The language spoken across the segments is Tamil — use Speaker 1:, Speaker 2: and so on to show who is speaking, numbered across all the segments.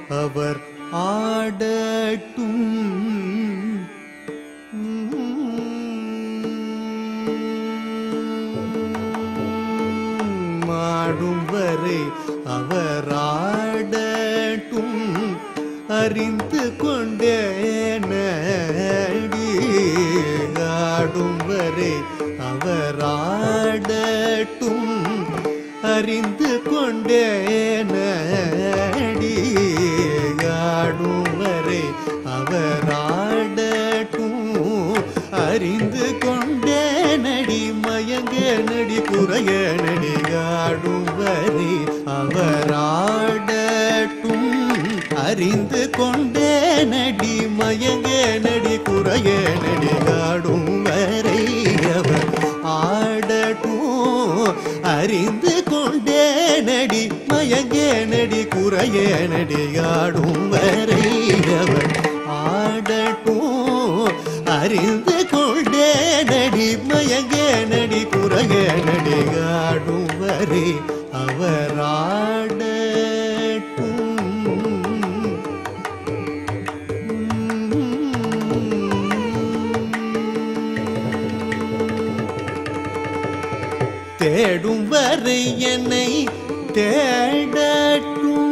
Speaker 1: அவர் ஆடட்டும் மாடும் வரை அவர் ஆடட்டும் அறிந்து கொண்டேனடி ஆடும் வரை அவர் ஆடட்டும் அறிந்து கொண்டேனடி ஆடும் வரை அவர் ஆடட்டும் அறிந்து கொண்டே நடி மயங்க நடி குறைய நடி ஆடும் வரை அவர் ஆடட்டும் அறிந்து கொண்டே நடி மயங்க நடி குறைய நடி ஆடும் வரை அவர் ஆடட்டும் அறிந்து கொண்டே நடி மயங்க நடி குறைய நடி ஆடும் வரை அவர் ஆடட்டும் அறிந்து கொண்டே நடி மயங்க நடி குறைய நடி ஆடும் வரை அவர் ஆடட்டும் தேடும் வரை என்னை தேடட்டும்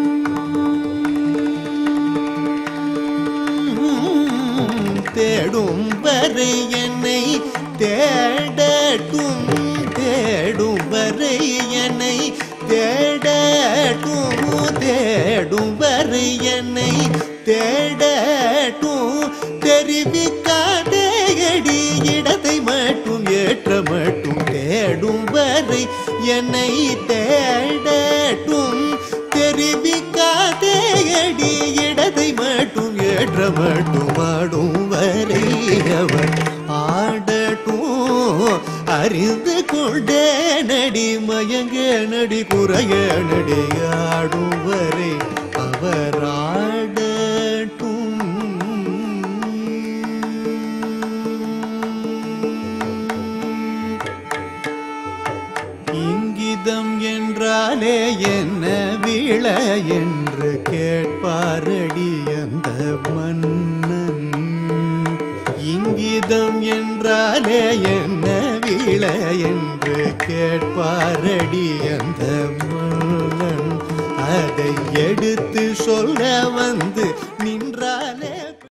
Speaker 1: தேடும் வரை என்னை தேடட்டும் தேடும் வரை என்னை தேடட்டும் தேடும் வரை என்னை தேடட்டும் தெரிவிக்காதே அடி இடத்தை மட்டும் ஏற்ற மட்டும் தேடும் வரை என்னை தேடட்டும் தெரிவிக்காதே அடி இடத்தை மட்டும் ஏற்ற மட்டும் ஆடும் வரை அவர் ஆடட்டும் அறிந்து கொண்டே நடி மயங்க நடி குறைய நடி ஆடும் வரை அவர் ஆடட்டும் இங்கிதம் என்றாலே என்ன விழ என்று கேட்பாரடி அந்த மன்னன் இங்கிதம் என்றாலே என்ன விழ என்று கேட்பாரடி அந்த மன்னன் அதை எடுத்து சொல்ல வந்து நின்றாலே